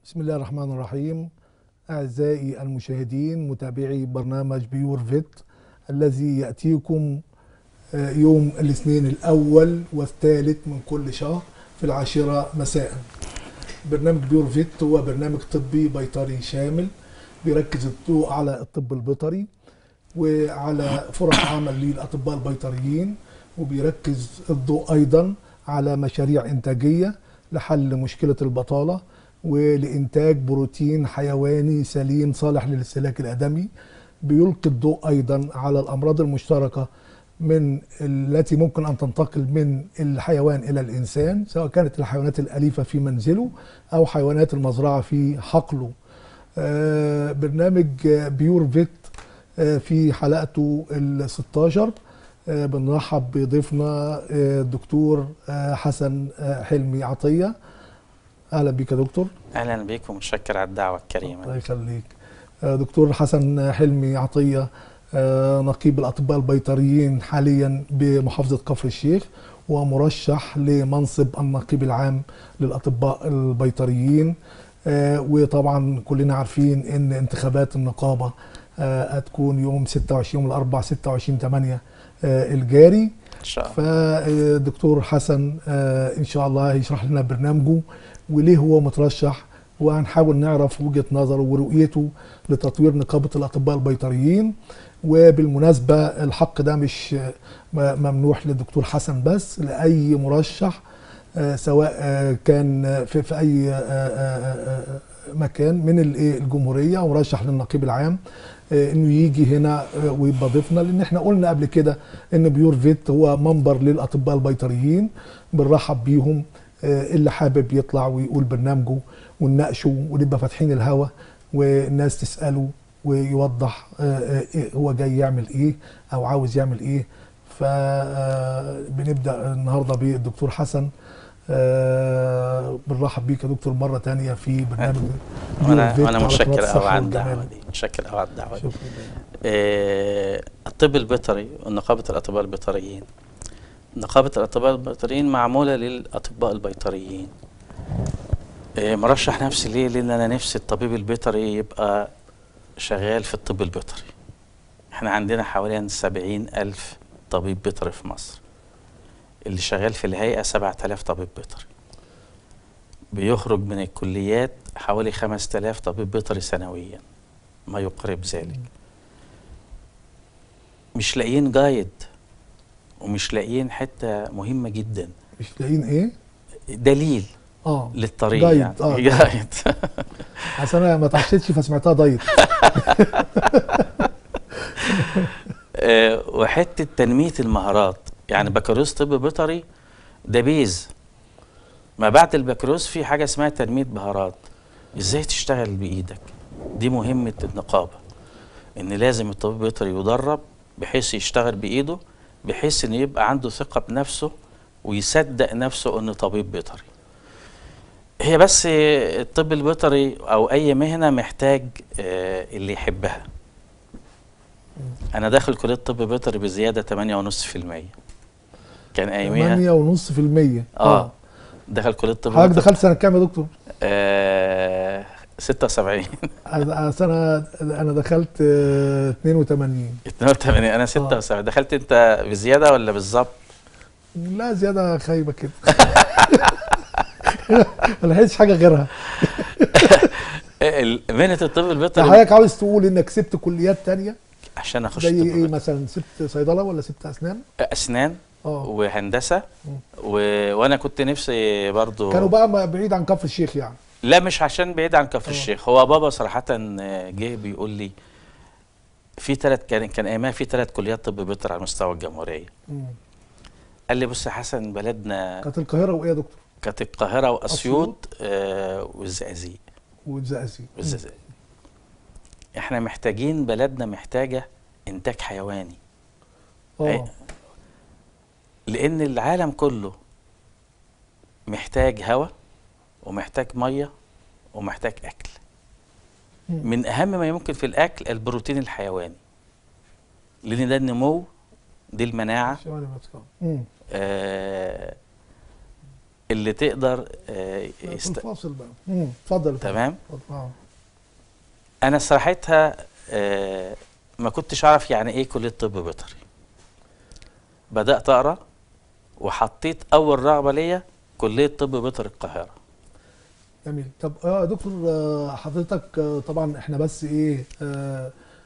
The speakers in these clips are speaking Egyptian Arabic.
بسم الله الرحمن الرحيم أعزائي المشاهدين متابعي برنامج بيور فيت الذي يأتيكم آه، يوم الاثنين الأول والثالث من كل شهر في العاشرة مساء برنامج بيور فيت هو برنامج طبي بيطري شامل بيركز الضوء على الطب البيطري وعلى فرص عمل للأطباء البيطريين وبيركز الضوء أيضا على مشاريع إنتاجية لحل مشكلة البطالة ولإنتاج بروتين حيواني سليم صالح للاستهلاك الآدمي بيلقي الضوء أيضا على الأمراض المشتركة من التي ممكن أن تنتقل من الحيوان إلى الإنسان سواء كانت الحيوانات الأليفة في منزله أو حيوانات المزرعة في حقله آه، برنامج آه، بيور فيت آه، في حلقته ال 16 آه، بنرحب بضيفنا آه، الدكتور آه، حسن آه، حلمي عطية أهلا بك يا دكتور اهلا بيكم متشكر على الدعوه الكريمه الله يخليك آه، دكتور حسن حلمي عطية آه، نقيب الأطباء البيطريين حاليا بمحافظة كفر الشيخ ومرشح لمنصب النقيب العام للأطباء البيطريين آه، وطبعا كلنا عارفين ان انتخابات النقابة آه، هتكون يوم 26 يوم الأربع 26 8 آه، الجاري ان شاء الله فالدكتور حسن آه، ان شاء الله هيشرح لنا برنامجه وليه هو مترشح وهنحاول نعرف وجهه نظره ورؤيته لتطوير نقابه الاطباء البيطريين وبالمناسبه الحق ده مش آه، م- ممنوح للدكتور حسن بس لاي مرشح آه، سواء آه، كان في, في اي آه، آه، آه، مكان من الإيه الجمهوريه او مرشح للنقيب العام آه، انه يجي هنا آه، ويبقى ضيفنا لان احنا قلنا قبل كده ان بيور فيت هو منبر للاطباء البيطريين بنرحب بيهم آه، اللي حابب يطلع ويقول برنامجه ونناقشه ونبقى فاتحين الهوا والناس تساله ويوضح آه، آه، إيه هو جاي يعمل ايه او عاوز يعمل ايه فبنبدا النهارده بالدكتور حسن آه، بنرحب بيك يا دكتور مره تانية في برنامج بيور وانا فيت وانا على متشكر قناة قوي الصحة على والجمال. الدعوه دي متشكر قوي على الدعوه دي شكرا آه، الطب البيطري ونقابه الاطباء البيطريين نقابه الاطباء البيطريين معموله للاطباء البيطريين آه، مرشح نفسي ليه لان انا نفسي الطبيب البيطري يبقى شغال في الطب البيطري احنا عندنا حوالي سبعين ألف طبيب بيطري في مصر اللي شغال في الهيئة سبعة آلاف طبيب بيطري بيخرج من الكليات حوالي خمس آلاف طبيب بيطري سنويا ما يقرب ذلك مش لاقيين جايد ومش لاقيين حتة مهمة جدا مش لاقيين ايه؟ دليل اه للطريق جايد، يعني آه. جايد عشان انا ما اتعشتش فسمعتها دايت آه، وحته تنميه المهارات يعني بكالوريوس طب بيطري ده بيز ما بعد البكالوريوس في حاجه اسمها تنميه مهارات ازاي تشتغل بايدك دي مهمه النقابه ان لازم الطبيب البيطري يدرب بحيث يشتغل بايده بحيث ان يبقى عنده ثقه بنفسه ويصدق نفسه انه طبيب بيطري هي بس الطب البيطري او اي مهنه محتاج آه، اللي يحبها انا داخل كليه طب بيطري بزياده 8.5% كان اياميها 8.5% اه دخل كليه طب حضرتك بيطري دخلت سنه كام يا دكتور؟ آه 76 أنا سنه انا دخلت آه، 82 82 انا 76 دخلت انت بزياده ولا بالظبط؟ لا زياده خايبه كده ما لحقتش حاجه غيرها ال- مهنه الطب يعني البيطري حضرتك عاوز تقول انك سبت كليات تانية عشان اخش زي طب ايه بيطري. مثلا سبت صيدله ولا سبت اسنان؟ اسنان اه وهندسه مم. و... وانا كنت نفسي برضو كانوا بقى ما- بعيد عن كفر الشيخ يعني لا مش عشان بعيد عن كفر آه. الشيخ هو بابا صراحة جه بيقول لي في ثلاث كان كان ايامها في ثلاث كليات طب بيطري على مستوى الجمهورية مم. قال لي بص يا حسن بلدنا كانت القاهره وايه يا دكتور؟ كانت القاهرة واسيوط آه والزقازيق والزقازيق والزقازيق احنا محتاجين بلدنا محتاجة انتاج حيواني اه لان العالم كله محتاج هواء ومحتاج ميه ومحتاج اكل مم. من اهم ما يمكن في الاكل البروتين الحيواني لان ده النمو دي المناعه شمال المسكن. مم. آه اللي تقدر آه، في يست... الفاصل بقى مم، اتفضل تمام اتفضل. اه انا صراحتها آه، ما كنتش اعرف يعني ايه كليه طب بيطري بدات اقرا وحطيت اول رغبه ليا كليه طب بيطري القاهره جميل طب اه يا دكتور آه، حضرتك آه، طبعا احنا بس ايه آه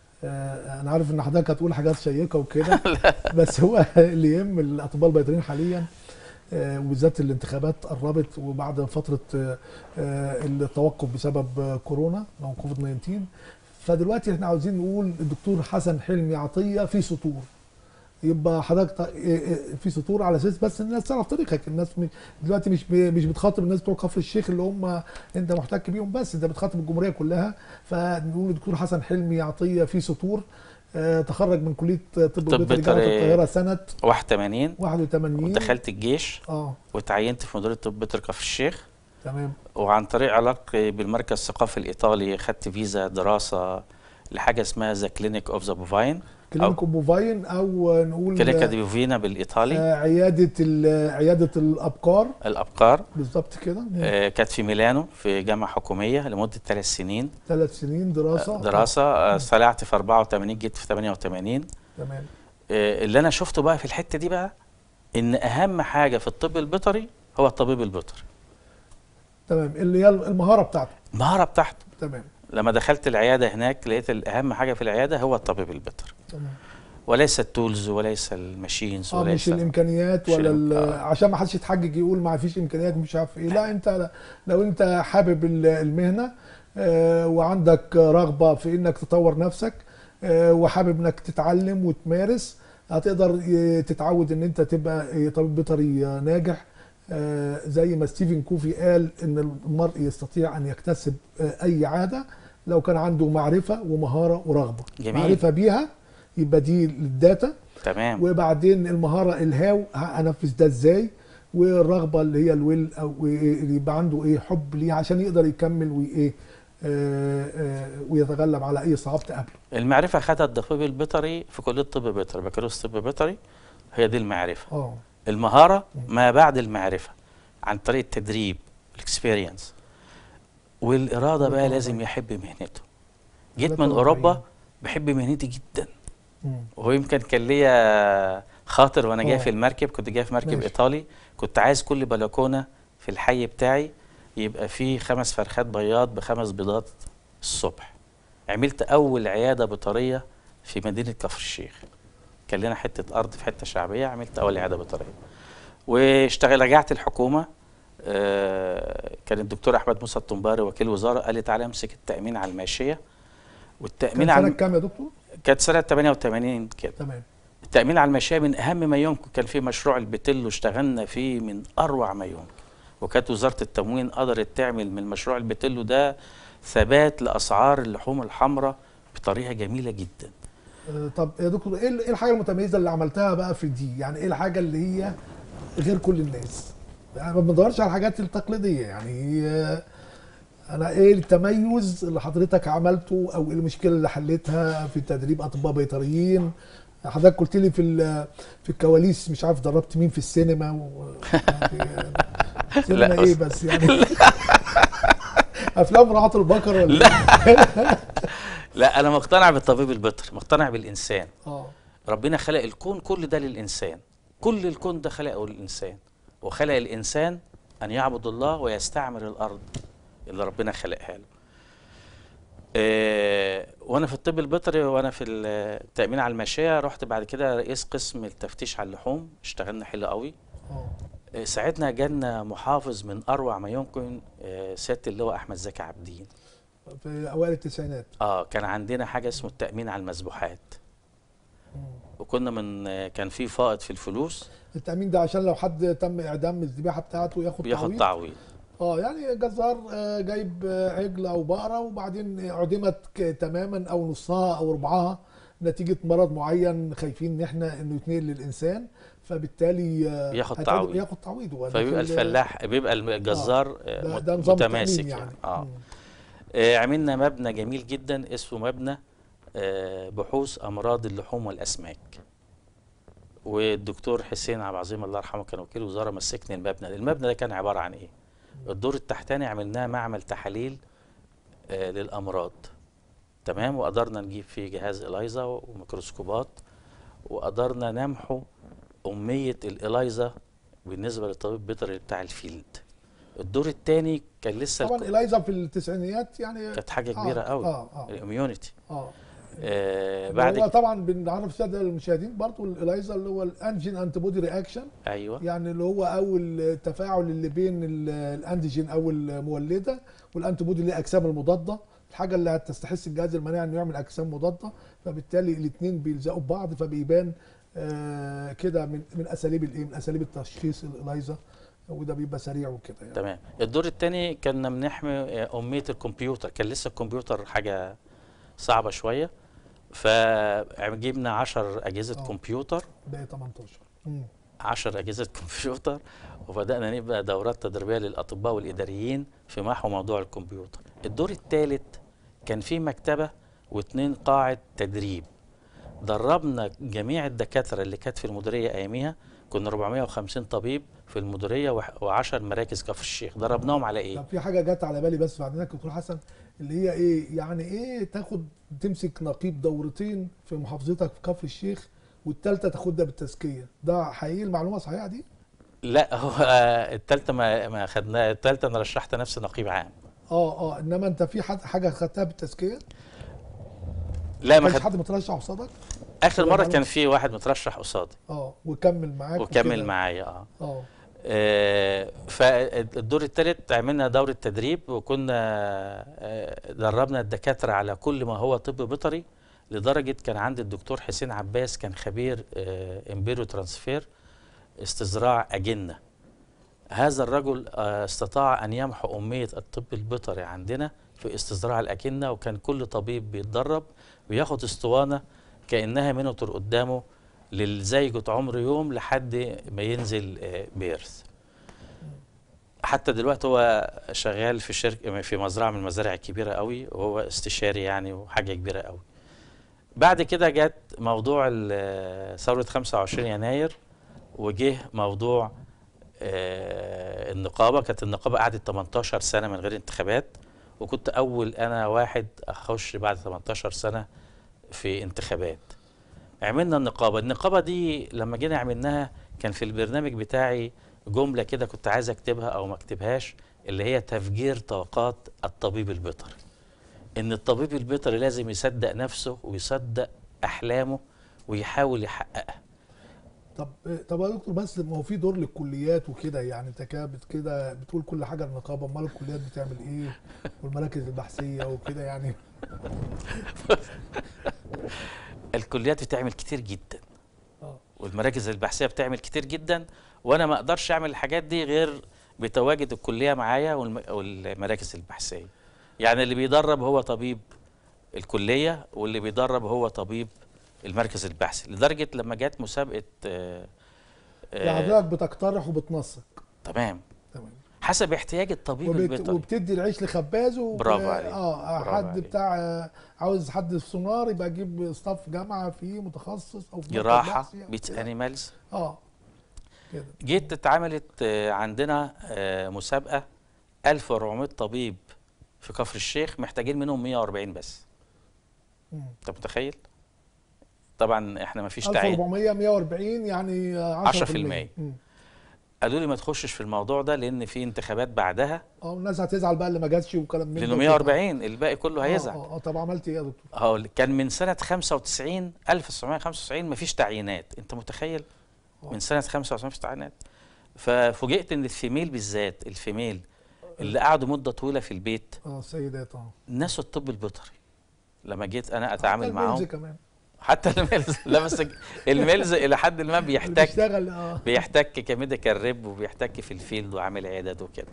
آه انا عارف ان حضرتك هتقول حاجات شيقه وكده بس هو اللي يهم الاطباء البيطريين حاليا آه وبالذات الانتخابات قربت وبعد فتره آه آه التوقف بسبب آه كورونا او كوفيد 19 فدلوقتي احنا عاوزين نقول الدكتور حسن حلمي عطيه في سطور يبقى حضرتك ط- إيه إيه في سطور على اساس بس الناس تعرف طريقك الناس م- دلوقتي مش ب- مش بتخاطب الناس بتوع كفر الشيخ اللي هم انت محتك بيهم بس انت بتخاطب الجمهوريه كلها فنقول الدكتور حسن حلمي عطيه في سطور آه، تخرج من كليه طب طب بيطري جامعه بيطري. القاهره سنه 81 81 ودخلت الجيش اه وتعينت في مديريه طب بيطري كفر الشيخ تمام وعن طريق علاقتي بالمركز الثقافي الايطالي خدت فيزا دراسه لحاجه اسمها ذا كلينيك اوف ذا بوفاين كلينيك موفاين او نقول كلينيكا دي بوفينا بالايطالي آه، عياده ال- عياده الابقار الابقار بالظبط كده آه، كانت في ميلانو في جامعه حكوميه لمده ثلاث سنين ثلاث سنين دراسه دراسه آه، طلعت في 84 جيت في 88 تمام آه، اللي انا شفته بقى في الحته دي بقى ان اهم حاجه في الطب البيطري هو الطبيب البيطري تمام اللي هي المهاره بتاعته المهاره بتاعته تمام لما دخلت العياده هناك لقيت اهم حاجه في العياده هو الطبيب البيطري تمام وليس التولز وليس الماشينز اه مش وليس الامكانيات مش ولا ال- الإمك- آه. عشان ما حدش يتحجج يقول ما فيش امكانيات مش عارف ايه لا انت لو انت حابب ال- المهنه آه، وعندك رغبه في انك تطور نفسك آه، وحابب انك تتعلم وتمارس هتقدر ي- تتعود ان انت تبقى طبيب بيطري آه، ناجح آه، زي ما ستيفن كوفي قال ان المرء يستطيع ان يكتسب آه، اي عاده لو كان عنده معرفه ومهاره ورغبه جميل. معرفه بيها يبقى دي الداتا تمام وبعدين المهاره الهاو ه- انفذ ده ازاي والرغبه اللي هي الويل او اللي يبقى عنده ايه حب ليه عشان يقدر يكمل وايه آه، آه، ويتغلب على اي صعاب تقابله المعرفه خدها الطبيب البيطري في كليه طب بيطري بكالوريوس طب بيطري هي دي المعرفه اه المهاره ما بعد المعرفه عن طريق التدريب الاكسبيرينس والاراده بقى بالطبع. لازم يحب مهنته جيت بالطبع. من اوروبا بحب مهنتي جدا مم. ويمكن كان ليا خاطر وانا جاي آه. في المركب كنت جاي في مركب ماشي. ايطالي كنت عايز كل بلكونه في الحي بتاعي يبقى فيه خمس فرخات بياض بخمس بيضات الصبح عملت اول عياده بيطريه في مدينه كفر الشيخ كان لنا حته ارض في حته شعبيه عملت اول عياده بيطريه واشتغل رجعت الحكومه آه، كان الدكتور احمد موسى الطنباري وكيل وزاره قال لي تعالى امسك التامين على الماشيه والتامين كان سنه على كام يا دكتور؟ كانت سنه 88 كده تمام التأمين على المشاية من أهم ما يمكن كان في مشروع البتلو اشتغلنا فيه من أروع ما يمكن وكانت وزارة التموين قدرت تعمل من مشروع البتلو ده ثبات لأسعار اللحوم الحمراء بطريقة جميلة جدا آه، طب يا دكتور ايه ال- إيه الحاجه المتميزه اللي عملتها بقى في دي؟ يعني ايه الحاجه اللي هي غير كل الناس؟ يعني ما بندورش على الحاجات التقليديه يعني آه، انا ايه التميز اللي حضرتك عملته او ايه المشكله اللي حلتها في تدريب اطباء بيطريين حضرتك قلت لي في ال- في الكواليس مش عارف دربت مين في السينما و... يعني سينما لا، ايه أص- بس يعني افلام رعاة البقر ولا لا. إيه؟ لا أنا مقتنع بالطبيب البيطري مقتنع بالإنسان اه ربنا خلق الكون كل ده للإنسان كل الكون ده خلقه للإنسان وخلق الإنسان أن يعبد الله ويستعمر الأرض اللي ربنا خلقها له آه، وانا في الطب البيطري وانا في التامين على الماشيه رحت بعد كده رئيس قسم التفتيش على اللحوم اشتغلنا حلو قوي اه آه، ساعتنا جالنا محافظ من اروع ما يمكن آه، سياده اللواء احمد زكي عابدين في اوائل التسعينات اه كان عندنا حاجه اسمه التامين على المذبوحات وكنا من آه، كان في فائض في الفلوس التامين ده عشان لو حد تم اعدام الذبيحه بتاعته ياخد بياخد تعويض تعويض اه يعني جزار آه، جايب آه، عجل او بقره وبعدين عدمت ك- تماما او نصها او ربعها نتيجه مرض معين خايفين ان احنا انه يتنقل للانسان فبالتالي آه، بياخد هتقدر- تعويض. ياخد تعويض هو ده فبيبقى في ال- الفلاح بيبقى الجزار آه، ده, مت- ده نظام متماسك التأمين يعني, يعني اه مم. آه، عملنا مبنى جميل جدا اسمه مبنى آه، بحوث امراض اللحوم والاسماك والدكتور حسين عبد العظيم الله يرحمه كان وكيل وزاره مسكني المبنى المبنى ده كان عباره عن ايه الدور التحتاني عملناه معمل تحاليل آه للامراض تمام وقدرنا نجيب فيه جهاز اليزا وميكروسكوبات وقدرنا نمحو اميه الاليزا بالنسبه للطبيب البيطري بتاع الفيلد الدور الثاني كان لسه طبعا الك- اليزا في التسعينيات يعني كانت حاجه آه، كبيره قوي اه اه الاميونيتي اه آه بعد بعد هو ك- طبعا بنعرف الساده المشاهدين برضو الاليزا اللي هو الانجين انتي بودي رياكشن ايوه يعني اللي هو اول تفاعل اللي بين ال- الانتيجين او المولده والانتي بودي اللي هي اجسام المضاده الحاجه اللي هتستحث الجهاز المناعي انه يعمل اجسام مضاده فبالتالي الاثنين بيلزقوا ببعض فبيبان آه كده من من اساليب الايه من اساليب التشخيص الاليزا وده بيبقى سريع وكده يعني تمام الدور الثاني كنا بنحمي آه، اميه الكمبيوتر كان لسه الكمبيوتر حاجه صعبه شويه فجبنا 10 اجهزه آه. كمبيوتر باقي 18 مم. 10 اجهزه كمبيوتر وبدانا نبقى دورات تدريبيه للاطباء والاداريين في محو موضوع الكمبيوتر الدور الثالث كان في مكتبه واثنين قاعه تدريب دربنا جميع الدكاتره اللي كانت في المديريه اياميها كنا 450 طبيب في المديريه و10 مراكز كفر الشيخ دربناهم على ايه طب في حاجه جت على بالي بس بعد كده دكتور حسن اللي هي ايه يعني ايه تاخد تمسك نقيب دورتين في محافظتك في كفر الشيخ والثالثه تاخدها بالتزكيه ده حقيقي المعلومه صحيحه دي لا هو آه، التالتة ما ما خدناها التالتة انا رشحت نفسي نقيب عام اه اه انما انت في حد حاجه خدتها بالتزكيه لا ما ما كانش خد... حد مترشح قصادك اخر ولا مرة معلومة؟ كان في واحد مترشح قصادي اه وكمل معاك وكمل وكده. معايا اه اه آه، فالدور الثالث عملنا دورة تدريب وكنا آه، دربنا الدكاترة على كل ما هو طب بيطري لدرجة كان عند الدكتور حسين عباس كان خبير آه، امبيرو ترانسفير استزراع أجنة هذا الرجل آه، استطاع أن يمحو أمية الطب البيطري عندنا في استزراع الأجنة وكان كل طبيب بيتدرب وياخد اسطوانة كأنها منوتر قدامه للزيجة عمر يوم لحد ما ينزل آه، بيرث حتى دلوقتي هو شغال في شركة في مزرعة من المزارع الكبيرة قوي وهو استشاري يعني وحاجة كبيرة قوي بعد كده جت موضوع ال- ثورة 25 يناير وجه موضوع آه، النقابة كانت النقابة قعدت 18 سنة من غير انتخابات وكنت أول أنا واحد أخش بعد 18 سنة في انتخابات عملنا النقابة النقابة دي لما جينا عملناها كان في البرنامج بتاعي جملة كده كنت عايز أكتبها أو ما أكتبهاش اللي هي تفجير طاقات الطبيب البيطري إن الطبيب البيطري لازم يصدق نفسه ويصدق أحلامه ويحاول يحققها طب طب يا دكتور بس ما هو في دور للكليات وكده يعني انت كده بت- كده بتقول كل حاجه النقابه امال الكليات بتعمل ايه والمراكز البحثيه وكده يعني الكليات بتعمل كتير جدا اه والمراكز البحثيه بتعمل كتير جدا وانا ما اقدرش اعمل الحاجات دي غير بتواجد الكليه معايا والم- والمراكز البحثيه يعني اللي بيدرب هو طبيب الكليه واللي بيدرب هو طبيب المركز البحثي لدرجه لما جت مسابقه آه، آه، يعني حضرتك بتقترح وبتنسق تمام تمام حسب احتياج الطبيب وبت... البيطري وبتدي العيش لخبازه وب- برافو عليك. اه برافو حد عليك. بتاع آه، عاوز حد في سونار يبقى اجيب ستاف جامعه فيه متخصص او في مركز جراحه بحثي أو بيتس كده. انيمالز اه كده جيت اتعملت آه، عندنا آه، مسابقه 1400 طبيب في كفر الشيخ محتاجين منهم 140 بس مم. انت متخيل طبعا احنا ما فيش تعيين 1400 140 يعني آه، 10% 10%. مم. قالوا لي ما تخشش في الموضوع ده لان في انتخابات بعدها اه الناس هتزعل بقى اللي ما جاتش وكلام من ده لانه وكده. 140 الباقي كله هيزعل اه اه, آه طب عملت ايه يا دكتور؟ هقول كان من سنه 95 1995 ما فيش تعيينات انت متخيل آه. من سنه 95 ما فيش تعيينات ففوجئت ان الفيميل بالذات الفيميل اللي قعدوا مده طويله في البيت اه السيدات اه نسوا الطب البيطري لما جيت انا حتى اتعامل الميلز معاهم كمان حتى الميلز لا بس الميلز الى حد ما اللي بيحتاج بيشتغل اه بيحتك كميديكال ريب وبيحتك في الفيلد وعامل عيادات وكده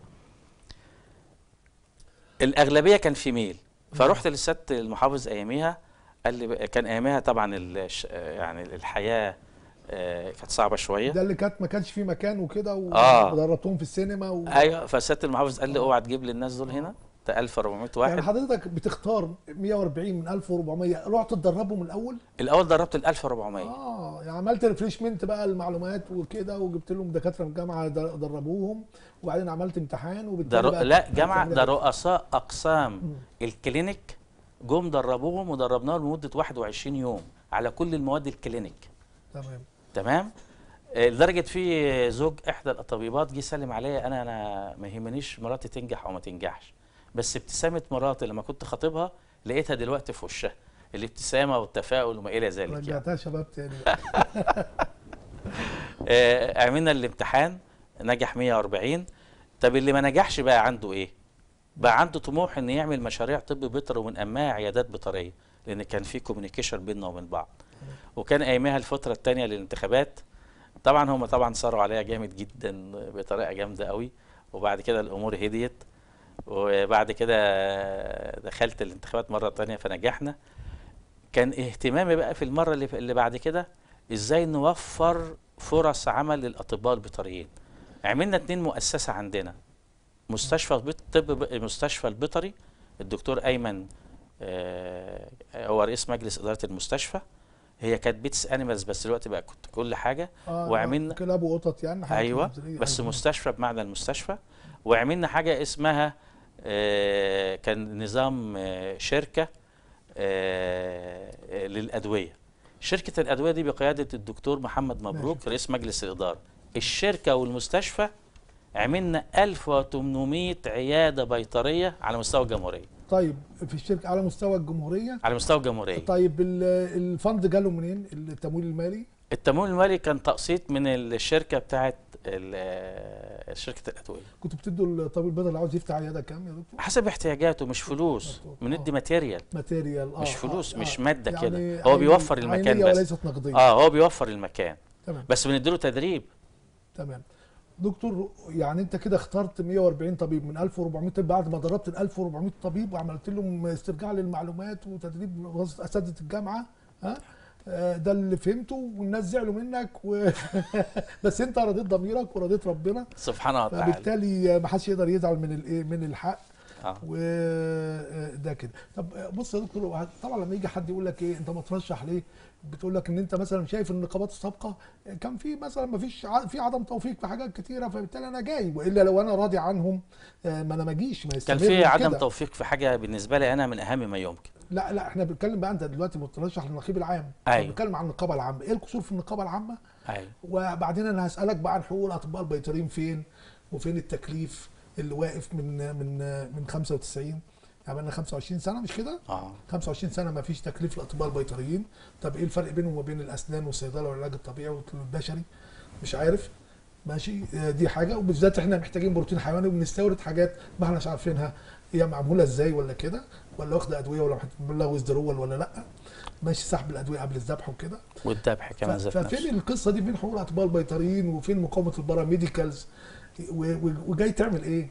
الاغلبيه كان فيميل فرحت للست المحافظ اياميها قال لي بقى- كان اياميها طبعا الش- يعني الحياه آه، كانت صعبه شويه ده اللي كانت ما كانش فيه مكان وكده و- آه. ودربتهم في السينما و... ايوه فالست المحافظ قال لي اوعى تجيب لي الناس دول هنا ده 1400 يعني واحد حضرتك بتختار 140 من 1400 رحت تدربهم الاول الاول دربت ال 1400 اه يعني عملت ريفريشمنت بقى المعلومات وكده وجبت لهم دكاتره من الجامعه در- دربوهم وبعدين عملت امتحان ده وبالتالي رو... بقى لا جامعه تعمل ده إيه؟ رؤساء اقسام مم. الكلينيك جم دربوهم ودربناهم لمده 21 يوم على كل المواد الكلينيك تمام تمام آه، لدرجه في زوج احدى الطبيبات جه سلم عليا انا انا ما يهمنيش مراتي تنجح او ما تنجحش بس ابتسامه مراتي لما كنت خاطبها لقيتها دلوقتي في وشها الابتسامه والتفاؤل وما الى ذلك يعني. رجعتها شباب تاني آه، عملنا الامتحان نجح 140 طب اللي ما نجحش بقى عنده ايه بقى عنده طموح ان يعمل مشاريع طب بيطري ومن امها عيادات بيطريه لان كان في كوميونيكيشن بيننا وبين بعض وكان ايامها الفتره الثانيه للانتخابات طبعا هم طبعا صاروا عليا جامد جدا بطريقه جامده قوي وبعد كده الامور هديت وبعد كده دخلت الانتخابات مره تانية فنجحنا كان اهتمامي بقى في المره اللي, اللي بعد كده ازاي نوفر فرص عمل للاطباء البيطريين عملنا اتنين مؤسسه عندنا مستشفى بيط- طب ب- مستشفى البيطري الدكتور ايمن آه، هو رئيس مجلس اداره المستشفى هي كانت بيتس انيمالز بس دلوقتي بقى كنت كل حاجه آه وعملنا كلاب وقطط يعني حاجات ايوه منزلية. بس أيوة. مستشفى بمعنى المستشفى وعملنا حاجه اسمها آه، كان نظام آه، شركه آه، آه، للادويه شركه الادويه دي بقياده الدكتور محمد مبروك ماشي. رئيس مجلس الاداره الشركه والمستشفى عملنا 1800 عياده بيطريه على مستوى الجمهوريه طيب في الشركه على مستوى الجمهوريه على مستوى الجمهوريه طيب ال- الفند جاله منين التمويل المالي التمويل المالي كان تقسيط من الشركه بتاعت ال- آه، شركه الادويه كنتوا بتدوا الطبيب البيطري اللي عاوز يفتح عياده كام يا دكتور حسب احتياجاته مش فلوس مظبوط. بندي آه. ماتيريال ماتيريال اه مش فلوس آه مش آه. ماده يعني كده هو عيني- بيوفر المكان عينية بس وليست نقديه اه هو بيوفر المكان تمام بس بنديله تدريب تمام دكتور يعني انت كده اخترت 140 طبيب من 1400 طبيب بعد ما دربت ال 1400 طبيب وعملت لهم استرجاع للمعلومات وتدريب وسط اساتذه الجامعه ها آه، ده اللي فهمته والناس زعلوا منك و... بس انت رضيت ضميرك ورضيت ربنا سبحانه وتعالى فبالتالي ما حدش يقدر يزعل من الايه من الحق آه. وده كده طب بص يا دكتور طبعا لما يجي حد يقول لك ايه انت ما ترشح ليه بتقول لك ان انت مثلا شايف ان النقابات السابقه كان في مثلا ما فيش ع- في عدم توفيق في حاجات كتيره فبالتالي انا جاي والا لو انا راضي عنهم آه، ما انا ما اجيش ما كان يستمر في عدم كده. توفيق في حاجه بالنسبه لي انا من اهم ما يمكن لا لا احنا بنتكلم بقى انت دلوقتي مترشح للنقيب العام أيوة. بنتكلم عن النقابه العامه ايه القصور في النقابه العامه ايوه وبعدين انا هسالك بقى عن حقوق الاطباء البيطريين فين وفين التكليف اللي واقف من من من 95 عملنا 25 سنه مش كده؟ اه 25 سنه ما فيش تكليف للاطباء البيطريين طب ايه الفرق بينهم وبين الاسنان والصيدله والعلاج الطبيعي والطب البشري مش عارف ماشي آه، دي حاجه وبالذات احنا محتاجين بروتين حيواني وبنستورد حاجات ما احناش عارفينها هي معموله ازاي ولا كده ولا واخده ادويه ولا معمول لها ويزدرول ولا لا ماشي سحب الادويه قبل الذبح وكده والذبح كمان ف- ذات ففين نفسه القصه دي بين حقوق الاطباء البيطريين وفين مقاومه الباراميديكالز و- و- وجاي تعمل ايه؟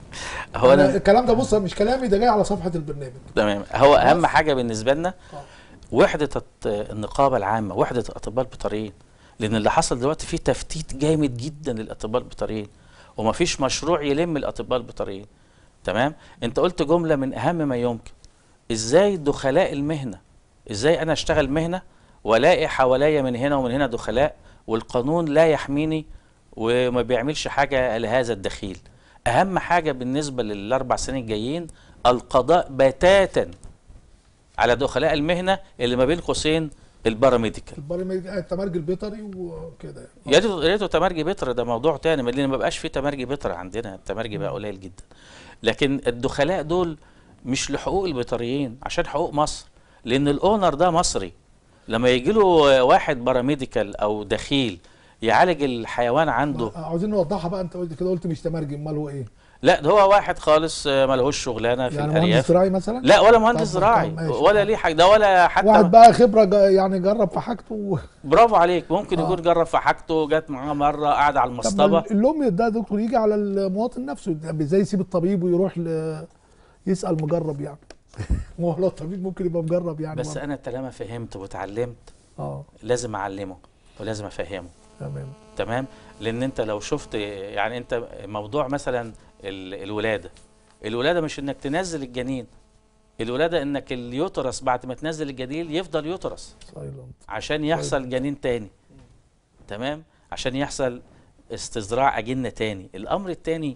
هو أنا انا الكلام ده بص مش كلامي ده جاي على صفحه البرنامج تمام هو اهم حاجه بالنسبه لنا آه. وحده الت- النقابه العامه وحده الاطباء البيطريين لان اللي حصل دلوقتي في تفتيت جامد جدا للاطباء البيطريين ومفيش مشروع يلم الاطباء البيطريين تمام انت قلت جمله من اهم ما يمكن ازاي دخلاء المهنه ازاي انا اشتغل مهنه والاقي حواليا من هنا ومن هنا دخلاء والقانون لا يحميني وما بيعملش حاجه لهذا الدخيل اهم حاجه بالنسبه للاربع سنين الجايين القضاء بتاتا على دخلاء المهنه اللي ما بين قوسين الباراميديكال البرامج التمرج البيطري وكده يا ريته يا ريته تمرجي بيطري ده موضوع تاني لان ما بقاش في تمرجي بيطري عندنا التمرجي بقى قليل جدا لكن الدخلاء دول مش لحقوق البيطريين عشان حقوق مصر لان الاونر ده مصري لما يجي له واحد باراميديكال او دخيل يعالج الحيوان عنده عاوزين نوضحها بقى انت قلت كده قلت مش تمرج امال هو ايه؟ لا ده هو واحد خالص آه، ملهوش شغلانه في يعني مهندس الارياف زراعي مثلا؟ لا ولا مهندس طب- زراعي طب ماشي. ولا ليه حاجه ده ولا حتى واحد بقى خبره جا- يعني جرب في حاجته و... برافو عليك ممكن آه. يكون جرب في حاجته جت معاه مره قاعد على طب المصطبه ما اللوم ده دكتور يجي على المواطن نفسه ازاي يسيب الطبيب ويروح ل... يسال مجرب يعني ما هو لو الطبيب ممكن يبقى مجرب يعني بس برضه. انا طالما فهمت واتعلمت اه لازم اعلمه ولازم افهمه تمام تمام لان انت لو شفت يعني انت موضوع مثلا ال- الولاده الولاده مش انك تنزل الجنين الولاده انك اليوترس بعد ما تنزل الجنين يفضل يوترس سايلنت عشان يحصل جنين تاني تمام عشان يحصل استزراع اجنه تاني الامر التاني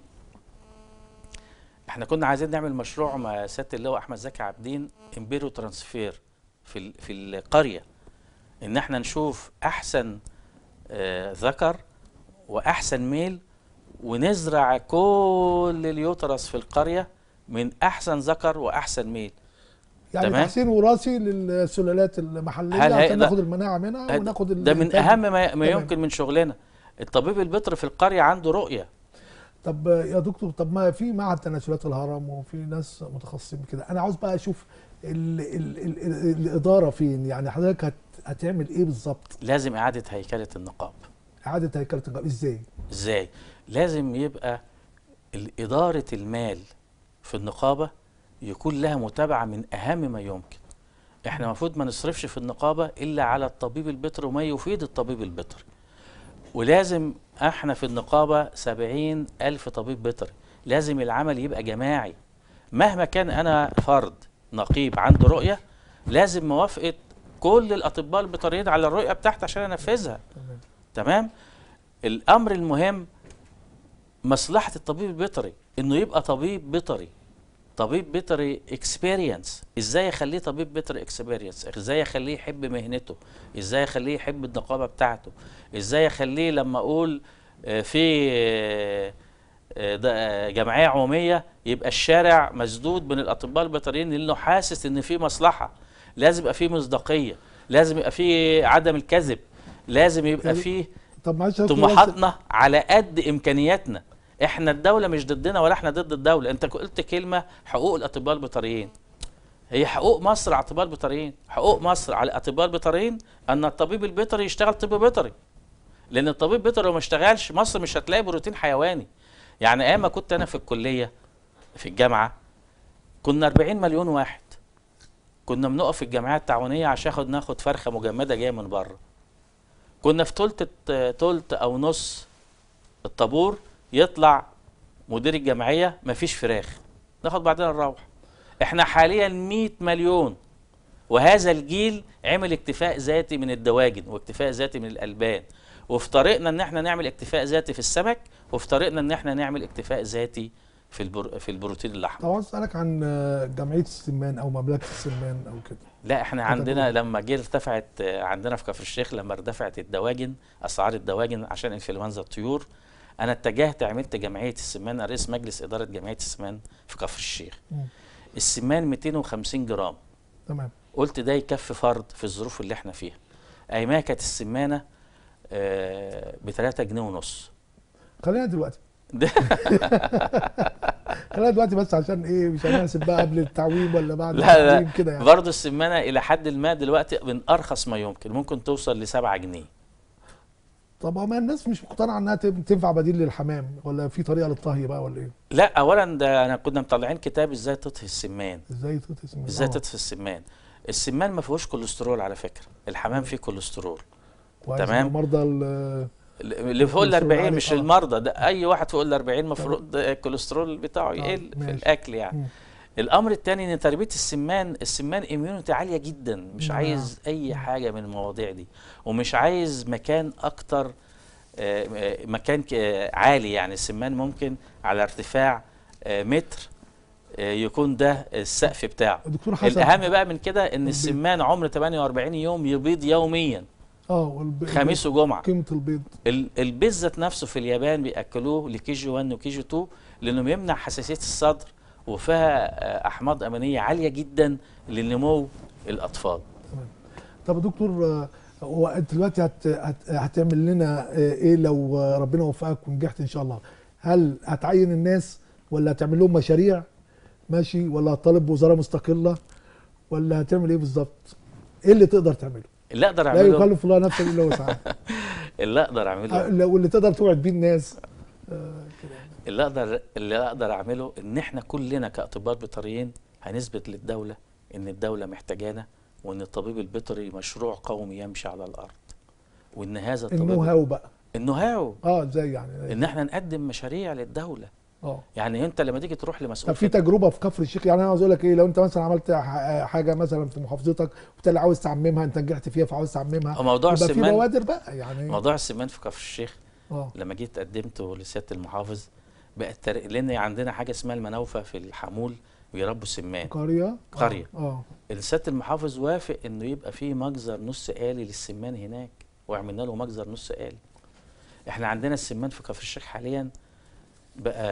احنا كنا عايزين نعمل مشروع مع سياده اللواء احمد زكي عابدين امبيرو ترانسفير في ال- في القريه ان احنا نشوف احسن آه، ذكر واحسن ميل ونزرع كل اليوترس في القريه من احسن ذكر واحسن ميل يعني تمام. تحسين وراثي للسلالات المحليه هل عشان هيقدر- ناخد المناعه منها هد- وناخد ده من الإنتاج. اهم ما, ما تمام. يمكن من شغلنا الطبيب البيطري في القريه عنده رؤيه طب يا دكتور طب ما في معهد تناسلات الهرم وفي ناس متخصصين كده انا عاوز بقى اشوف ال ال ال ال الاداره فين يعني حضرتك هت هتعمل ايه بالظبط لازم اعاده هيكله النقاب اعاده هيكله النقاب ازاي ازاي لازم يبقى ال- اداره المال في النقابه يكون لها متابعه من اهم ما يمكن احنا المفروض ما نصرفش في النقابه الا على الطبيب البيطري وما يفيد الطبيب البيطري ولازم احنا في النقابه سبعين الف طبيب بيطري لازم العمل يبقى جماعي مهما كان انا فرد نقيب عنده رؤيه لازم موافقه كل الاطباء البيطريين على الرؤيه بتاعتي عشان انفذها تمام تمام الامر المهم مصلحه الطبيب البيطري انه يبقى طبيب بيطري طبيب بيطري اكسبيرينس ازاي اخليه طبيب بيطري اكسبيرينس ازاي اخليه يحب مهنته ازاي اخليه يحب النقابه بتاعته ازاي اخليه لما اقول آه، في آه، آه، ده- آه، جمعيه عموميه يبقى الشارع مسدود من الاطباء البيطريين لانه حاسس ان في مصلحه لازم يبقى في مصداقيه لازم يبقى في عدم الكذب لازم يبقى يعني فيه طب معلش يا دكتور، طموحاتنا على قد امكانياتنا احنا الدوله مش ضدنا ولا احنا ضد الدوله انت قلت كلمه حقوق الاطباء البيطريين هي حقوق مصر على الاطباء البيطريين حقوق مصر على الاطباء البيطريين ان الطبيب البيطري يشتغل طب بيطري لان الطبيب البيطري لو ما اشتغلش مصر مش هتلاقي بروتين حيواني يعني ايام ما كنت انا في الكليه في الجامعه كنا 40 مليون واحد كنا بنقف في الجمعيه التعاونيه عشان ناخد ناخد فرخه مجمده جايه من بره كنا في تلت تلت او نص الطابور يطلع مدير الجمعيه مفيش فراخ ناخد بعدين نروح احنا حاليا 100 مليون وهذا الجيل عمل اكتفاء ذاتي من الدواجن واكتفاء ذاتي من الالبان وفي طريقنا ان احنا نعمل اكتفاء ذاتي في السمك وفي طريقنا ان احنا نعمل اكتفاء ذاتي في البر... في البروتين الاحمر طب عاوز اسالك عن آه، جمعيه السمان او مملكه السمان او كده لا احنا كده عندنا كده. لما جه ارتفعت آه، عندنا في كفر الشيخ لما ارتفعت الدواجن اسعار الدواجن عشان انفلونزا الطيور انا اتجهت عملت جمعيه السمان أنا رئيس مجلس اداره جمعيه السمان في كفر الشيخ مم. السمان 250 جرام تمام قلت ده يكفي فرد في الظروف اللي احنا فيها ايامها كانت السمانه ب 3 جنيه ونص خلينا دلوقتي ده خلينا دلوقتي بس عشان ايه مش هنحسب بقى قبل التعويم ولا بعد لا التعويم لا كده يعني برضه السمانه الى حد ما دلوقتي من ارخص ما يمكن ممكن توصل ل 7 جنيه طب ما الناس مش مقتنعه انها تم- تنفع بديل للحمام ولا في طريقه للطهي بقى ولا ايه؟ لا اولا ده انا كنا مطلعين كتاب ازاي تطهي السمان ازاي تتسمى ازاي تطفي السمان السمان ما فيهوش كوليسترول على فكره الحمام فيه كوليسترول تمام. مرضى ال- اللي فوق ال الكوليسترول 40 عالي، مش آه. المرضى ده اي واحد فوق ال 40 المفروض الكوليسترول بتاعه آه، يقل في ماشي. الاكل يعني مم. الامر الثاني ان تربيه السمان السمان اميونيتي عاليه جدا مش نعم. عايز اي حاجه من المواضيع دي ومش عايز مكان اكتر آه، آه، مكان ك- آه، عالي يعني السمان ممكن على ارتفاع آه، متر آه، يكون ده السقف بتاعه دكتور حسن الاهم بقى من كده ان البيض. السمان عمر 48 يوم يبيض يوميا اه والب... خميس وجمعه قيمه البيض ال- البيض ذات نفسه في اليابان بياكلوه لكي جي 1 وكي جي 2 لانه بيمنع حساسيه الصدر وفيها آه، احماض امينيه عاليه جدا لنمو الاطفال طب يا دكتور آه، هو انت دلوقتي هت... هت... هتعمل لنا آه، ايه لو آه، ربنا وفقك ونجحت ان شاء الله هل هتعين الناس ولا هتعمل لهم مشاريع ماشي ولا هتطالب بوزاره مستقله ولا هتعمل ايه بالظبط ايه اللي تقدر تعمله اللي اقدر لا اعمله يكلف الله نفسا الا وسعها اللي اقدر اعمله آه، واللي تقدر توعد بيه الناس آه، كده. اللي اقدر اللي اقدر اعمله ان احنا كلنا كاطباء بيطريين هنثبت للدوله ان الدوله محتاجانا وان الطبيب البيطري مشروع قومي يمشي على الارض وان هذا النو الطبيب هاو بقى النو هاو اه ازاي يعني ان احنا نقدم مشاريع للدوله اه يعني انت لما تيجي تروح طب لمسؤول في تجربه في كفر الشيخ يعني انا عاوز اقول لك ايه لو انت مثلا عملت ح- حاجه مثلا في محافظتك وبالتالي عاوز تعممها انت نجحت فيها فعاوز تعممها موضوع يبقى في السمان بوادر بقى يعني موضوع السمان في كفر الشيخ اه لما جيت قدمته لسياده المحافظ بقت تر... لان عندنا حاجه اسمها المناوفه في الحمول بيربوا سمان قريه قرية. اه سياده المحافظ وافق انه يبقى في مجزر نص آلي للسمان هناك وعملنا له مجزر نص آلي احنا عندنا السمان في كفر الشيخ حاليا بقى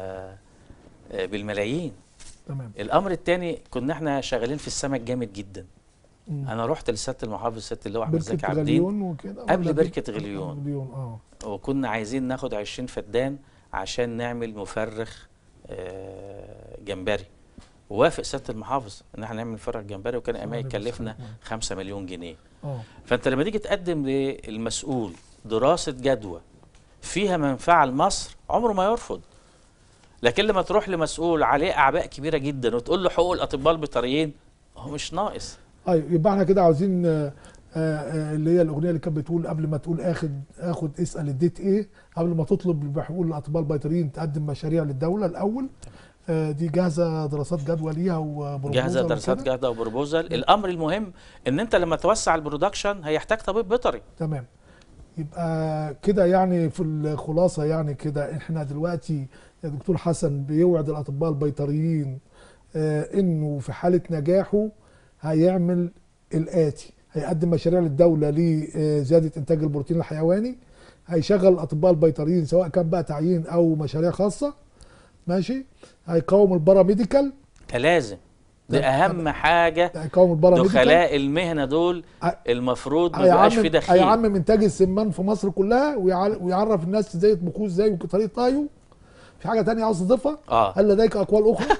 آه، بالملايين تمام الامر الثاني كنا احنا شغالين في السمك جامد جدا مم. انا رحت لسياده المحافظ سياده اللواء احمد زكي بركه عابدين غليون وكده قبل ولا بركة غليون. غليون اه وكنا عايزين ناخد 20 فدان عشان نعمل مفرخ آه، جمبري ووافق سياده المحافظ ان احنا نعمل مفرخ جمبري وكان ايامها عليه يكلفنا الصلاة 5 مليون جنيه اه فانت لما تيجي تقدم للمسؤول دراسه جدوى فيها منفعه لمصر عمره ما يرفض لكن لما تروح لمسؤول عليه اعباء كبيره جدا وتقول له حقوق الاطباء البيطريين هو مش ناقص ايوه يبقى احنا كده عاوزين آه، آه، اللي هي الاغنيه اللي كانت بتقول قبل ما تقول اخد اخد اسال اديت ايه قبل ما تطلب بحقوق الاطباء البيطريين تقدم مشاريع للدوله الاول آه، دي جاهزه دراسات جدوى ليها وبروبوزال جاهزه دراسات وكده؟ جاهزه وبروبوزال الامر المهم ان انت لما توسع البرودكشن هيحتاج طبيب بيطري تمام يبقى كده يعني في الخلاصه يعني كده احنا دلوقتي يا دكتور حسن بيوعد الاطباء البيطريين آه، انه في حاله نجاحه هيعمل الاتي هيقدم مشاريع للدوله لزياده انتاج البروتين الحيواني هيشغل الاطباء البيطريين سواء كان بقى تعيين او مشاريع خاصه ماشي هيقاوم الباراميديكال ده لازم دي طب- اهم حاجه هيقاوم الباراميديكال دخلاء المهنه دول ه- المفروض ما يبقاش في هيعمم دخيل هيعمم انتاج السمان في مصر كلها ويع- ويعرف الناس ازاي يطبخوه ازاي وطريقه طهيه في حاجه تانية عاوز تضيفها اه هل لديك اقوال اخرى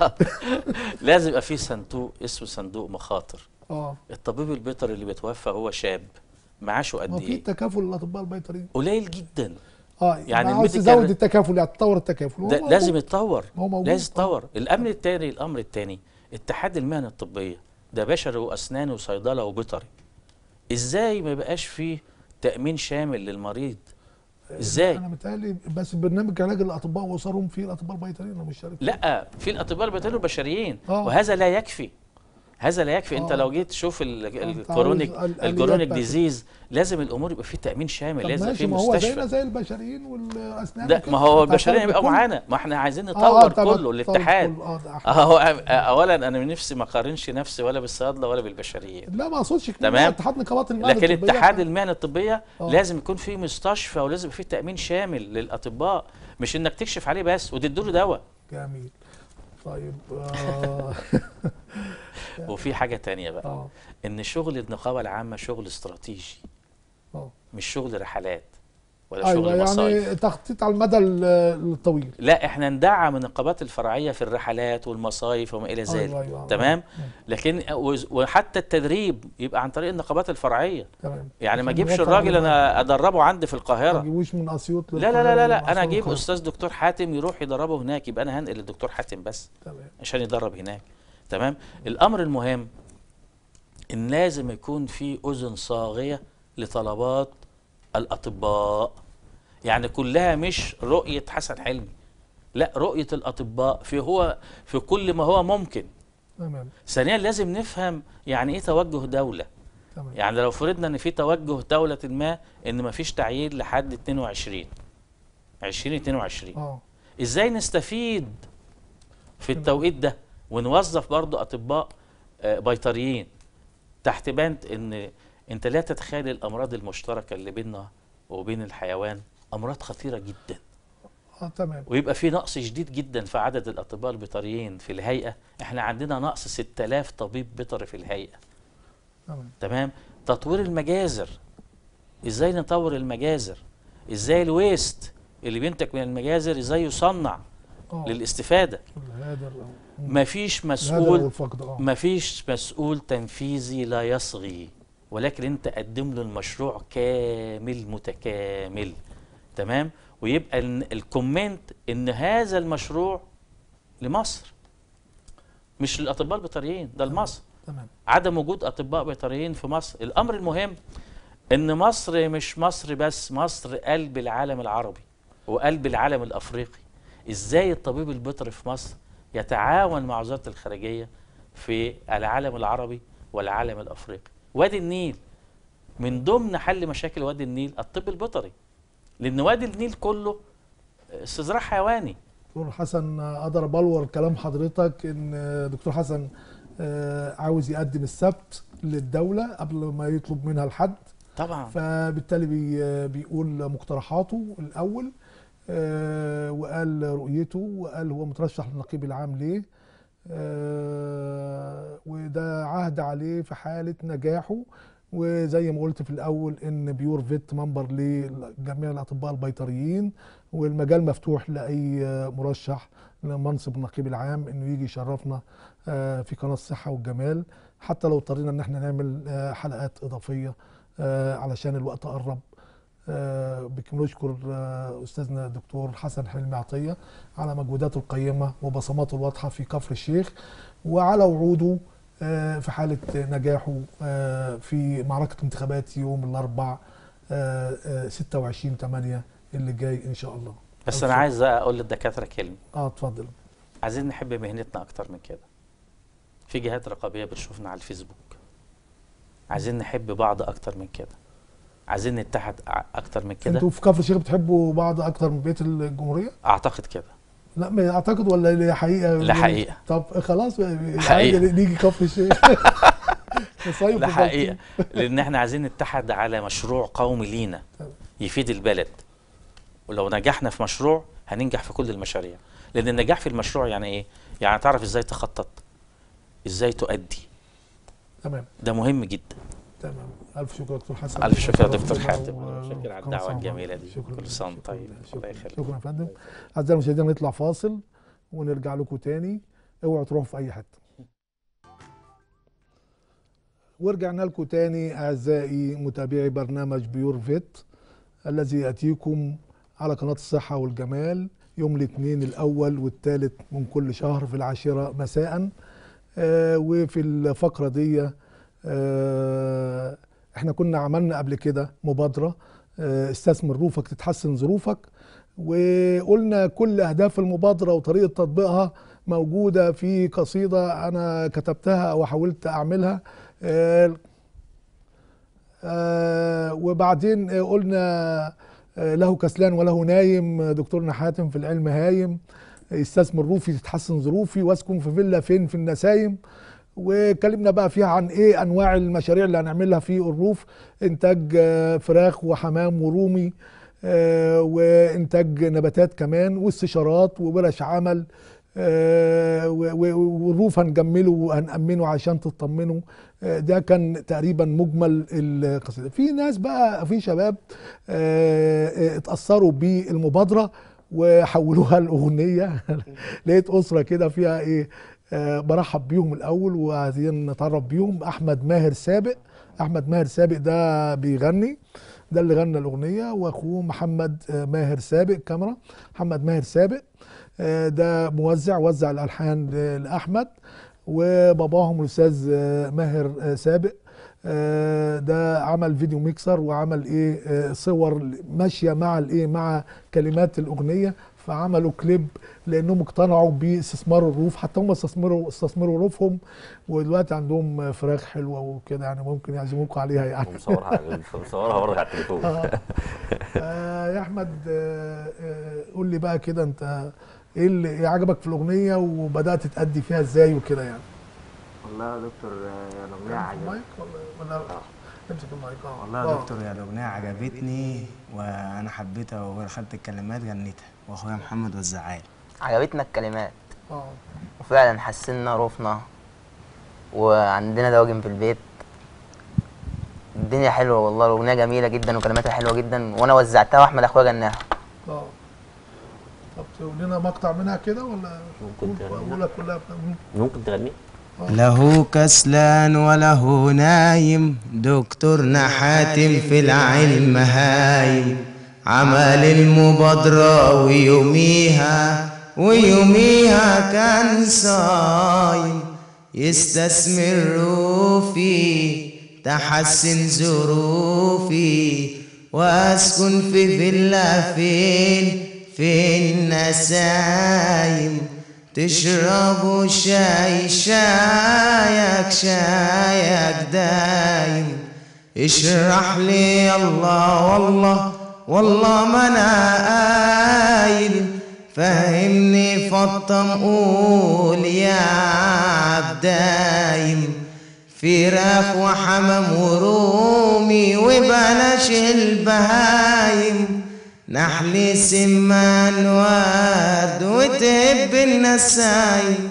لازم يبقى في صندوق اسمه صندوق مخاطر اه الطبيب البيطري اللي بيتوفى هو شاب معاشه ما قد في ايه تكافل للاطباء البيطريين قليل جدا اه يعني يعني عاوز الميديكال- تزود التكافل يعني تطور التكافل هو ده موجود. لازم يتطور ما هو موجود لازم آه. يتطور الامن التاني الامر التاني اتحاد المهن الطبيه ده بشري واسنان وصيدله وبيطري ازاي ما يبقاش فيه تامين شامل للمريض ازاي انا متهيألي بس برنامج علاج الاطباء واسرهم فيه الاطباء البيطريين انا مش شارك لا في الاطباء البيطريين البشريين آه. وهذا لا يكفي هذا لا يكفي انت آه. لو جيت تشوف ال- عاوز الكورونيك الآليات الكورونيك بقى. ديزيز لازم الامور يبقى فيه تامين شامل طب لازم ماشي في ما هو زينا مستشفى زي البشريين والاسنان ده وكده. ما هو أنت البشريين هتعمل يبقوا بكل- معانا ما احنا عايزين آه، نطور طبعا، كله طبعا، الاتحاد كله. اه ده أحسن. اهو اولا انا من نفسي ما اقارنش نفسي ولا بالصيادله ولا بالبشريين لا ما اقصدش كده. تمام. اتحاد نقابات المهن لكن الطبية اتحاد كان- المهن الطبيه آه. لازم يكون في مستشفى ولازم في تامين شامل للاطباء مش انك تكشف عليه بس وتديله دواء جميل طيب آه وفي حاجه تانية بقى اه ان شغل النقابه العامه شغل استراتيجي اه مش شغل رحلات ولا ايوه شغل مصايف يعني تخطيط على المدى ال- الطويل لا احنا ندعم النقابات الفرعيه في الرحلات والمصايف وما الى ذلك أيوة، أيوة. تمام مم. لكن وز- وحتى التدريب يبقى عن طريق النقابات الفرعيه تمام يعني ما عشان اجيبش نوفر الراجل على انا ادربه عندي في ما القاهره تجيبوش من اسيوط لا لا لا لا, لا. انا للقاهرة اجيب ومن استاذ دكتور حاتم يروح يدربه هناك يبقى انا هنقل الدكتور حاتم بس تمام عشان يدرب هناك تمام الامر المهم ان لازم يكون في اذن صاغيه لطلبات الاطباء يعني كلها مش رؤيه حسن حلمي لا رؤيه الاطباء في هو في كل ما هو ممكن تمام ثانيا لازم نفهم يعني ايه توجه دوله تمام يعني لو فرضنا ان في توجه دوله ما ان ما فيش تعيين لحد 22 2022 اه ازاي نستفيد في التوقيت ده ونوظف برضو اطباء آه، بيطريين تحت بند ان انت لا تتخيل الامراض المشتركه اللي بيننا وبين الحيوان امراض خطيره جدا اه تمام ويبقى في نقص شديد جدا في عدد الاطباء البيطريين في الهيئه احنا عندنا نقص 6000 طبيب بيطري في الهيئه تمام تمام تطوير المجازر ازاي نطور المجازر ازاي الويست اللي بينتج من المجازر ازاي يصنع اه للاستفاده الهدر أو- مفيش الهدر مسؤول والفقد اه مفيش مسؤول تنفيذي لا يصغي ولكن انت قدم له المشروع كامل متكامل تمام ويبقى ال- الكومنت ان هذا المشروع لمصر مش للاطباء البيطريين ده لمصر تمام عدم وجود اطباء بيطريين في مصر الامر المهم ان مصر مش مصر بس مصر قلب العالم العربي وقلب العالم الافريقي ازاي الطبيب البيطري في مصر يتعاون مع وزاره الخارجيه في العالم العربي والعالم الافريقي وادي النيل من ضمن حل مشاكل وادي النيل الطب البيطري لان وادي النيل كله استزراع حيواني دكتور حسن اقدر ابلور كلام حضرتك ان دكتور حسن آه، عاوز يقدم السبت للدوله قبل ما يطلب منها الحد طبعا فبالتالي بي بيقول مقترحاته الاول آه، وقال رؤيته وقال هو مترشح للنقيب العام ليه آه، وده عهد عليه في حاله نجاحه وزي ما قلت في الاول ان بيور فيت منبر لجميع الاطباء البيطريين والمجال مفتوح لاي مرشح لمنصب النقيب العام انه يجي يشرفنا آه، في قناه الصحه والجمال حتى لو اضطرينا ان احنا نعمل آه، حلقات اضافيه آه، علشان الوقت قرب آه، بكم نشكر آه، استاذنا الدكتور حسن حلمي عطيه على مجهوداته القيمه وبصماته الواضحه في كفر الشيخ وعلى وعوده آه، في حاله نجاحه آه، في معركه انتخابات يوم الاربع آه، آه، 26 8 اللي جاي ان شاء الله بس انا عايز اقول للدكاتره كلمه اه اتفضل عايزين نحب مهنتنا اكتر من كده في جهات رقابيه بتشوفنا على الفيسبوك عايزين نحب بعض اكتر من كده عايزين نتحد ع- اكتر من كده انتوا في كفر الشيخ بتحبوا بعض اكتر من بيت الجمهوريه؟ اعتقد كده لا ما اعتقد ولا دي حقيقه لا حقيقة. طب خلاص حقيقة. عادي نيجي كفر الشيخ نصيف ده في حقيقه لان احنا عايزين نتحد على مشروع قومي لينا تمام. يفيد البلد ولو نجحنا في مشروع هننجح في كل المشاريع لان النجاح في المشروع يعني ايه يعني تعرف ازاي تخطط ازاي تؤدي تمام ده مهم جدا تمام الف شكر يا دكتور حسن الف شكر يا دكتور شكرا حاتم و- شكرا على كل الدعوه سنة الجميله وأنت- دي شكرا كل سنه وأنت شكرا طيب شكرا الله يخليك شكرا يا فندم اعزائي المشاهدين نطلع فاصل ونرجع لكم تاني اوعوا تروحوا في اي حته ورجعنا لكم تاني اعزائي متابعي برنامج بيور فيت الذي ياتيكم على قناه الصحه والجمال يوم الاثنين الاول والثالث من كل شهر في العاشره مساء آه وفي الفقره دي آه احنا كنا عملنا قبل كده مبادره آه استثمر روفك تتحسن ظروفك وقلنا كل اهداف المبادره وطريقه تطبيقها موجوده في قصيده انا كتبتها وحاولت اعملها آه، آه، وبعدين آه، قلنا آه، له كسلان وله نايم آه، دكتورنا حاتم في العلم هايم يستثمر روفي تتحسن ظروفي واسكن في فيلا فين في النسايم واتكلمنا بقى فيها عن ايه انواع المشاريع اللي هنعملها في الروف انتاج آه، فراخ وحمام ورومي آه، وانتاج نباتات كمان واستشارات وورش عمل آه، و- و- والروف هنجمله وهنأمنه عشان تطمنوا آه، ده كان تقريبا مجمل القصيده في ناس بقى في شباب آه، آه، اتأثروا بالمبادرة وحولوها لأغنية لقيت أسرة كده فيها إيه آه، برحب بيهم الأول وعايزين نتعرف بيهم أحمد ماهر سابق أحمد ماهر سابق ده بيغني ده اللي غنى الأغنية وأخوه محمد آه، ماهر سابق كاميرا محمد ماهر سابق آه، ده موزع وزع الألحان ل- لأحمد وباباهم الأستاذ آه، ماهر آه، سابق آه، ده عمل فيديو ميكسر وعمل ايه آه، صور ماشيه مع الايه مع كلمات الاغنيه فعملوا كليب لانهم اقتنعوا باستثمار الروف حتى هم استثمروا استثمروا روفهم ودلوقتي عندهم فراخ حلوه وكده يعني ممكن يعزموكم عليها يعني ومصورها مصورها برضه على التليفون آه. آه، يا احمد آه، آه، قول لي بقى كده انت ايه اللي إيه عجبك في الاغنيه وبدات تأدي فيها ازاي وكده يعني والله يا دكتور آه، الأغنية امسك عجبتني المايك ولا ولا امسك المايك اه والله آه. يا دكتور يا الأغنية عجبتني وأنا حبيتها ودخلت الكلمات غنيتها وأخويا محمد وزعها لي عجبتنا الكلمات اه وفعلا حسنا روفنا وعندنا دواجن في البيت الدنيا حلوه والله الاغنيه جميله جدا وكلماتها حلوه جدا وانا وزعتها واحمد اخويا غناها اه طب تقول لنا مقطع منها كده ولا ممكن تغنيها. اقولها كلها ممكن تغني له كسلان وله نايم دكتورنا حاتم في العلم هايم عمل المبادرة ويوميها ويوميها كان صايم يستثمر روفي تحسن ظروفي واسكن في فيلا فين في النسايم تشربوا شاي شايك شايك دايم اشرح لي الله والله والله ما انا قايل فهمني فطم قول يا عبدايم فراخ وحمام ورومي وبلاش البهايم نحل سمان ورد وتهب النسايم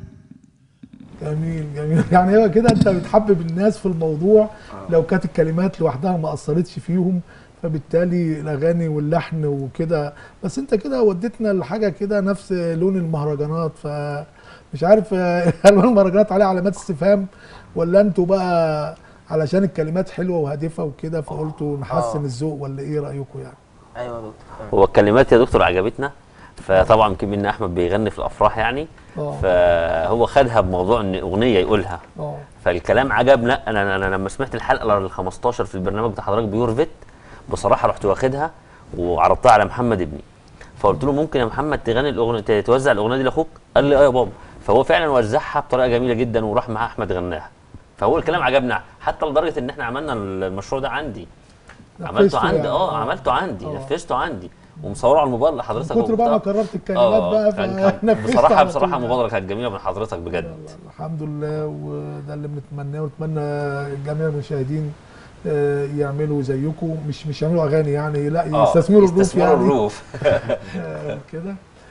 جميل جميل يعني هو كده انت بتحبب الناس في الموضوع لو كانت الكلمات لوحدها ما اثرتش فيهم فبالتالي الاغاني واللحن وكده بس انت كده وديتنا لحاجه كده نفس لون المهرجانات فمش عارف آه، هل لون المهرجانات عليه علامات استفهام ولا انتوا بقى علشان الكلمات حلوه وهادفه وكده فقلتوا نحسن آه. الذوق ولا ايه رايكم يعني ايوه يا دكتور هو الكلمات يا دكتور عجبتنا فطبعا يمكن منا احمد بيغني في الافراح يعني اه فهو خدها بموضوع ان اغنيه يقولها اه فالكلام عجبنا انا انا لما سمعت الحلقه ال 15 في البرنامج بتاع حضرتك بيور فيت بصراحه رحت واخدها وعرضتها على محمد ابني فقلت له ممكن يا محمد تغني الاغنيه توزع الاغنيه دي لاخوك قال لي اه يا بابا فهو فعلا وزعها بطريقه جميله جدا وراح معاه احمد غناها فهو الكلام عجبنا حتى لدرجه ان احنا عملنا المشروع ده عندي عملته نفذته عندي يعني. اه عملته عندي آه. نفذته عندي ومصوره على الموبايل لحضرتك من كتر بقى ما وبتاع. كررت الكلمات آه، بقى كان- كان فنفذت بصراحه على بصراحه طول. مبادره كانت جميله من حضرتك بجد الحمد لله وده اللي بنتمناه ونتمنى جميع المشاهدين آه، يعملوا زيكم مش مش يعملوا اغاني يعني لا آه، يستثمروا الروف يستثمروا يعني الروف آه، كده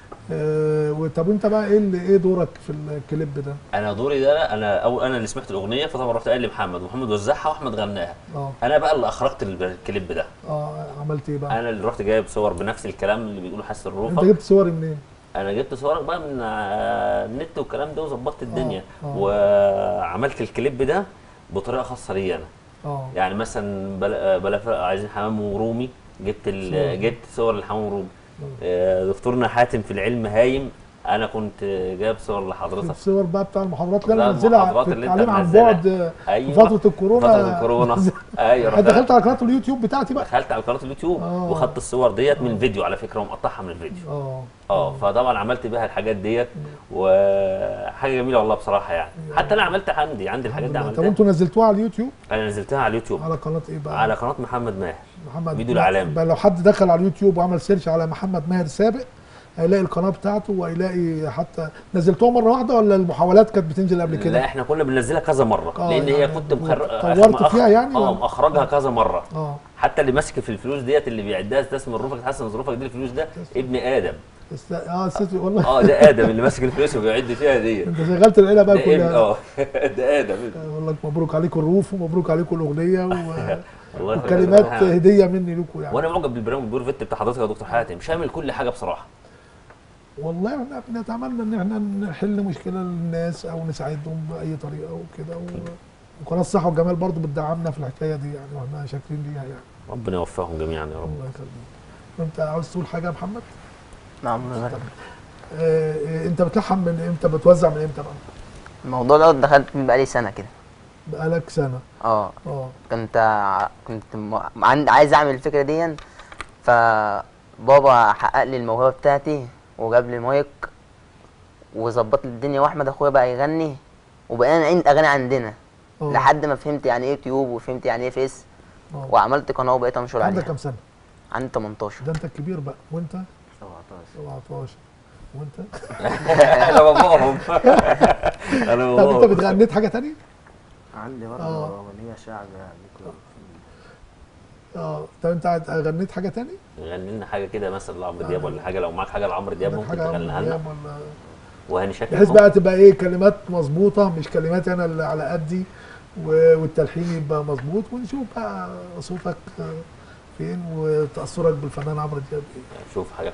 آه، و- طب وانت بقى ايه اللي ايه دورك في الكليب ده؟ انا دوري ده انا او انا اللي سمعت الاغنيه فطبعا رحت قايل لمحمد ومحمد وزعها واحمد غناها اه انا بقى اللي اخرجت الكليب ده اه عملت ايه بقى؟ انا اللي رحت جايب صور بنفس الكلام اللي بيقولوا حس انت الروفه جبت صوري منين؟ انا جبت صورك بقى من آه، النت والكلام ده وظبطت الدنيا آه. وعملت الكليب ده بطريقه خاصه لي انا اه يعني مثلا بلا, بلا فرق عايزين حمام ورومي جبت صور. ال- جبت صور الحمام ورومي آه، دكتورنا حاتم في العلم هايم انا كنت جايب صور لحضرتك الصور بقى بتاع المحاضرات اللي لا، انا منزلها المحاضرات في اللي انت التعليم عن منزلها. بعد آه، في ايوه فتره الكورونا فتره الكورونا ايوه أنا رحت دخلت على قناه اليوتيوب بتاعتي بقى دخلت على قناه اليوتيوب آه. وخدت الصور ديت من الفيديو على فكره ومقطعها من الفيديو اه اه فطبعا عملت بيها الحاجات ديت وحاجه جميله والله بصراحه يعني حتى انا عملتها عندي عندي الحاجات دي طب عملتها انتوا نزلتوها على اليوتيوب انا نزلتها على اليوتيوب على قناه ايه بقى؟ على قناه محمد ماهر محمد فيديو الإعلامي. بقى لو حد دخل على اليوتيوب وعمل سيرش على محمد ماهر سابق هيلاقي القناه بتاعته وهيلاقي حتى نزلتوها مره واحده ولا المحاولات كانت بتنزل قبل لا كده؟ احنا كنا بننزلها كذا مره آه، لان هي يعني كنت مخر... طورت مأخ- فيها يعني اه ولا؟ مخرجها كذا مره اه حتى اللي ماسك في الفلوس ديت اللي بيعدها استثمر ظروفك تحسن ظروفك دي الفلوس ده ابن ادم بس اه استاذ والله اه ده ادم اللي ماسك الفلوس وبيعد فيها ديت انت شغلت العيله بقى ده ابن كلها اه ده ادم اقول لك مبروك عليكم الروف ومبروك عليكم الاغنيه و... الله يخليك. وكلمات هديه مني لكم يعني وانا معجب بالبرنامج بيور فيت بتاع حضرتك يا دكتور حاتم شامل كل حاجه بصراحه والله احنا بنتمنى ان احنا نحل مشكله للناس او نساعدهم باي طريقه وكده و... وقناه الصحه والجمال برضو بتدعمنا في الحكايه دي يعني واحنا شاكرين ليها يعني ربنا يوفقهم جميعا يا رب الله يخليك انت عاوز تقول حاجه يا محمد؟ نعم الله آه آه، انت بتلحن من امتى بتوزع من امتى بقى؟ الموضوع ده دخلت فيه بقالي سنه كده بقالك سنه اه اه كنت ع- كنت م- عند عايز اعمل الفكره دي فبابا حقق لي الموهبه بتاعتي وجاب لي مايك وظبط لي الدنيا واحمد اخويا بقى يغني وبقينا نعيد اغاني عندنا آه. لحد ما فهمت يعني ايه يوتيوب وفهمت يعني ايه فيس آه. وعملت قناه وبقيت انشر عندك عليها كام سنه؟ عندي 18 ده انت الكبير بقى وانت 17 17 وانت انا باباهم انا طب انت باباهم بتغنيت حاجه تانية؟ عندي برضه آه. اغنيه شعب يعني اه طب انت غنيت حاجه تاني؟ غني لنا حاجه كده مثلا لعمرو دياب ولا حاجه لو معاك حاجه لعمرو دياب عندك ممكن حاجه تغنيها عمرو لنا دياب ولا وهاني شاكر بحيث بقى تبقى ايه كلمات مظبوطه مش كلماتي انا اللي على قدي و- والتلحين يبقى مظبوط ونشوف بقى صوتك آه، فين وتاثرك بالفنان عمرو دياب ايه شوف حاجه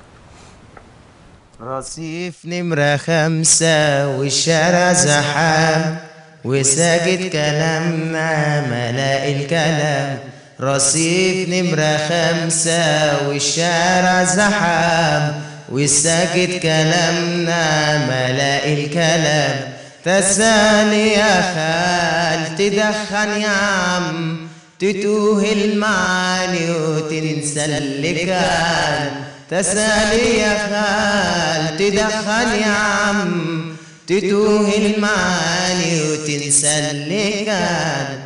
رصيف نمرة خمسة والشارع زحام وساجد كلامنا ملاء الكلام رصيف نمرة خمسة والشارع زحام وساجد كلامنا ملاء الكلام تسالي يا خال تدخن يا عم تتوه المعاني وتنسى اللي كان تسالي يا خال تدخل يا عم تتوه المعاني وتنسى اللي كان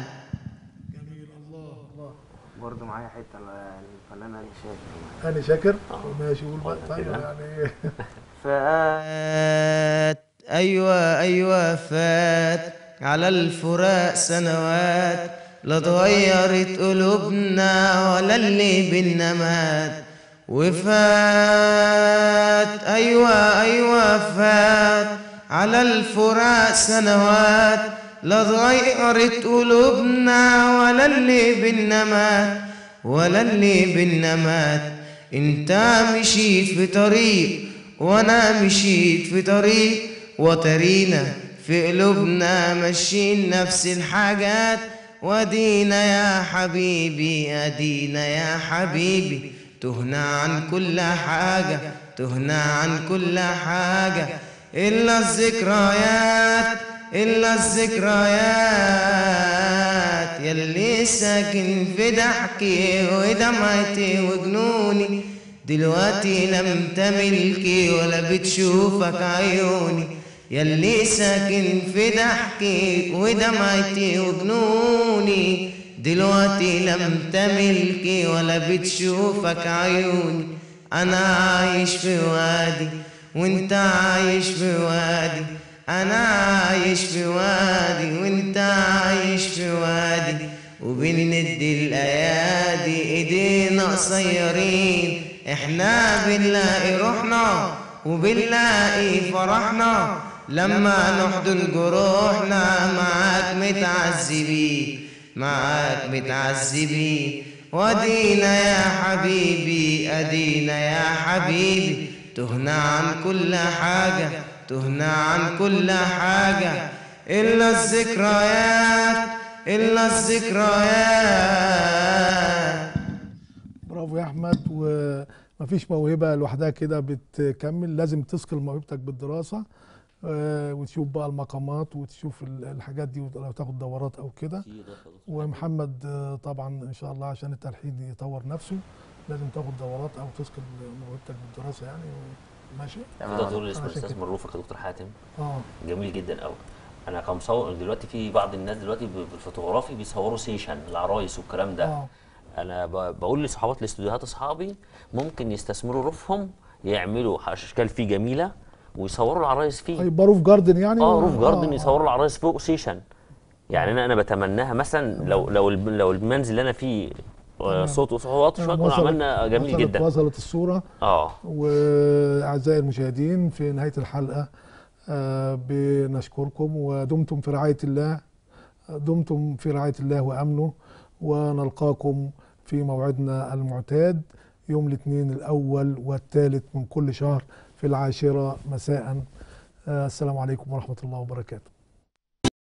برضه معايا حته الفنان علي شاكر هاني شاكر ماشي قول بقى طيب يعني فات أيوة أيوة فات على الفراق سنوات لا اتغيرت قلوبنا ولا اللي بينا مات وفات أيوة أيوة فات على الفراق سنوات لا اتغيرت قلوبنا ولا اللي بينا مات ولا اللي بينا مات انت مشيت في طريق وانا مشيت في طريق وترينا في قلوبنا ماشيين نفس الحاجات ودينا يا حبيبي ادينا يا حبيبي تهنا عن كل حاجة تهنا عن كل حاجة إلا الذكريات إلا الذكريات يلي ساكن في ضحكي ودمعتي وجنوني دلوقتي لم تملكي ولا بتشوفك عيوني يلي ساكن في ضحكي ودمعتي وجنوني دلوقتي لم تملكي ولا بتشوفك عيوني انا عايش في وادي وانت عايش في وادي انا عايش في وادي وانت عايش في وادي وبنند الايادي ايدينا قصيرين احنا بنلاقي روحنا وبنلاقي فرحنا لما نحضن جروحنا معاك متعذبين معاك متعذبين ودينا يا حبيبي ادينا يا حبيبي تهنا عن كل حاجة تهنا عن كل حاجة إلا الذكريات إلا الذكريات برافو يا احمد ومفيش موهبه لوحدها كده بتكمل لازم تثقل موهبتك بالدراسه آه، وتشوف بقى المقامات وتشوف ال- الحاجات دي لو تاخد دورات او كده ومحمد آه، طبعا ان شاء الله عشان التلحين يطور نفسه لازم تاخد دورات او تثقل موهبتك بالدراسه يعني ماشي تقدر تقول اسم عشان الاستاذ كده. مروفك يا دكتور حاتم اه جميل جدا قوي انا كمصور دلوقتي في بعض الناس دلوقتي ب- بالفوتوغرافي بيصوروا سيشن العرايس والكلام ده اه انا ب- بقول لصحابات الاستوديوهات اصحابي ممكن يستثمروا روفهم يعملوا اشكال فيه جميله ويصوروا العرايس فيه هيبقى روف جاردن يعني اه روف جاردن آه، يصوروا العرايس فوق سيشن يعني انا انا بتمناها مثلا لو لو الب- لو المنزل اللي انا فيه آه، تمام. صوت وصوت شويه كنا وصلت- عملنا جميل وصلت- جدا وصلت الصوره اه واعزائي المشاهدين في نهايه الحلقه آه، بنشكركم ودمتم في رعايه الله دمتم في رعايه الله وامنه ونلقاكم في موعدنا المعتاد يوم الاثنين الاول والثالث من كل شهر في العاشره مساء آه، السلام عليكم ورحمه الله وبركاته